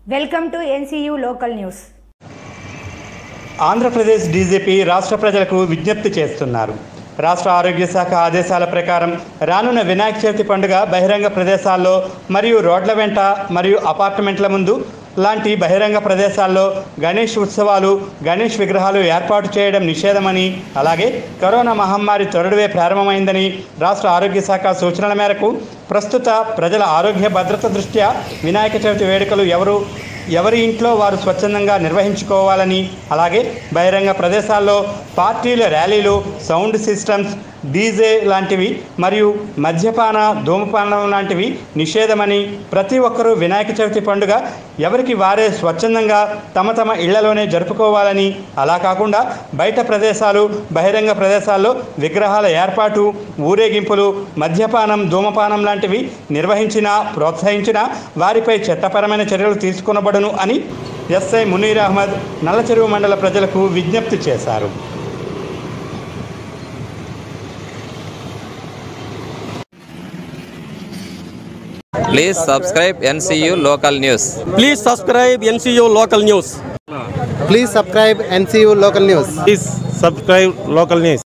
Welcome to NCU local news Andhra Pradesh DGP రాష్ట్ర ప్రజలకు విజ్ఞప్తి చేస్తున్నారు రాష్ట్ర ఆరోగ్య శాఖ ఆదేశాల ప్రకారం రానున్న వినాయక చవితి పండుగ బహిరంగ ప్రదేశాల్లో మరియు రోడ్ల వెంట మరియు అపార్ట్మెంట్ల ముందు లాంటి బహిరంగ ప్రదేశాల్లో గణేష్ ఉత్సవాలు గణేష్ విగ్రహాలు ఏర్పాటు చేయడం నిషేధమని అలాగే కరోనా మహమ్మారి త్వరడువే ప్రారంభమైందని రాష్ట్ర ఆరోగ్య శాఖ సూచనల మేరకు ప్రస్తుత ప్రజల ఆరోగ్య భద్రత దృష్ట్యా వినాయక చవితి వేడుకలు ఎవరు ఎవరి ఇంట్లో వారు స్వచ్ఛందంగా నిర్వహించుకోవాలని అలాగే బహిరంగ ప్రదేశాల్లో పార్టీల ర్యాలీలు సౌండ్ సిస్టమ్స్ డీజే లాంటివి మరియు మద్యపాన ధూమపానం లాంటివి నిషేధమని ప్రతి ఒక్కరూ వినాయక చవితి పండుగ ఎవరికి వారే స్వచ్ఛందంగా తమ తమ ఇళ్లలోనే జరుపుకోవాలని అలా కాకుండా బయట ప్రదేశాలు బహిరంగ ప్రదేశాల్లో విగ్రహాల ఏర్పాటు ఊరేగింపులు మద్యపానం ధూమపానం లాంటివి నిర్వహించినా ప్రోత్సహించినా వారిపై చట్టపరమైన చర్యలు తీసుకునబడును అని ఎస్ఐ మునీర్ అహ్మద్ నల్లచెరువు మండల ప్రజలకు విజ్ఞప్తి చేశారు Please subscribe NCU Local News. Please subscribe NCU Local News. Please subscribe NCU Local News. Please subscribe local news.